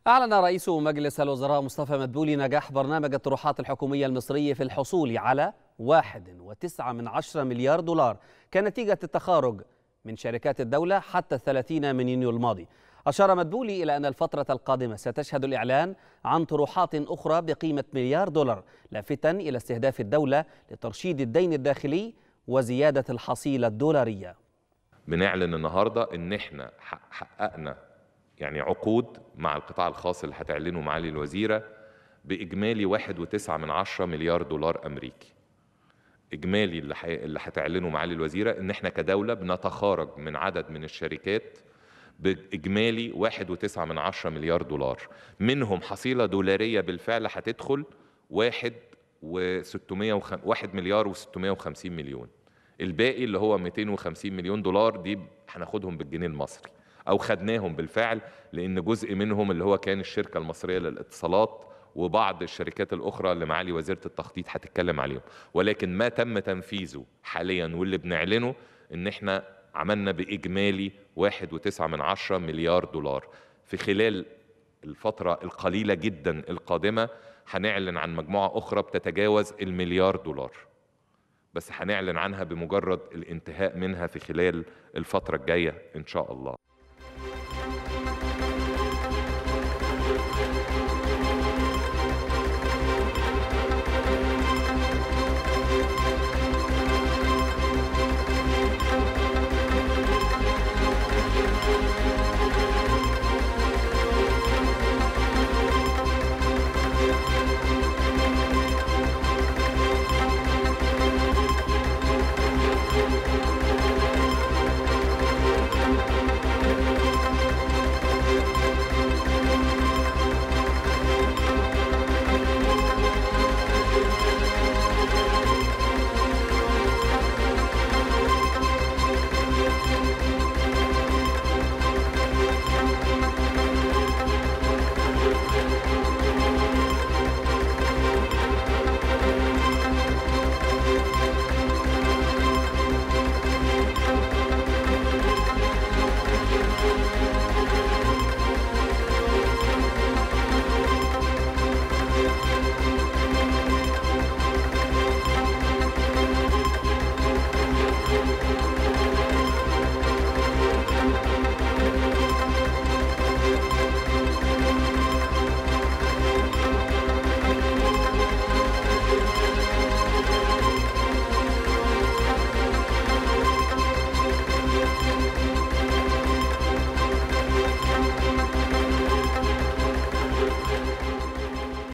أعلن رئيس مجلس الوزراء مصطفى مدبولي نجاح برنامج الطروحات الحكومية المصرية في الحصول على واحد وتسعة من عشرة مليار دولار كنتيجة التخارج من شركات الدولة حتى الثلاثين من يونيو الماضي أشار مدبولي إلى أن الفترة القادمة ستشهد الإعلان عن طروحات أخرى بقيمة مليار دولار لافتا إلى استهداف الدولة لترشيد الدين الداخلي وزيادة الحصيلة الدولارية بنعلن النهارده ان احنا حققنا يعني عقود مع القطاع الخاص اللي هتعلنه معالي الوزيره باجمالي واحد وتسعة من عشرة مليار دولار امريكي اجمالي اللي حي... اللي هتعلنه معالي الوزيره ان احنا كدوله بنتخارج من عدد من الشركات باجمالي واحد وتسعة من عشرة مليار دولار منهم حصيله دولاريه بالفعل هتدخل واحد و 600 واحد مليار و650 مليون الباقي اللي هو 250 مليون دولار دي هناخدهم بالجنيه المصري او خدناهم بالفعل لان جزء منهم اللي هو كان الشركه المصريه للاتصالات وبعض الشركات الاخرى اللي معالي وزيره التخطيط هتتكلم عليهم ولكن ما تم تنفيذه حاليا واللي بنعلنه ان احنا عملنا باجمالي واحد وتسعة من عشرة مليار دولار في خلال الفترة القليلة جدا القادمة هنعلن عن مجموعة أخرى بتتجاوز المليار دولار بس هنعلن عنها بمجرد الانتهاء منها في خلال الفترة الجاية إن شاء الله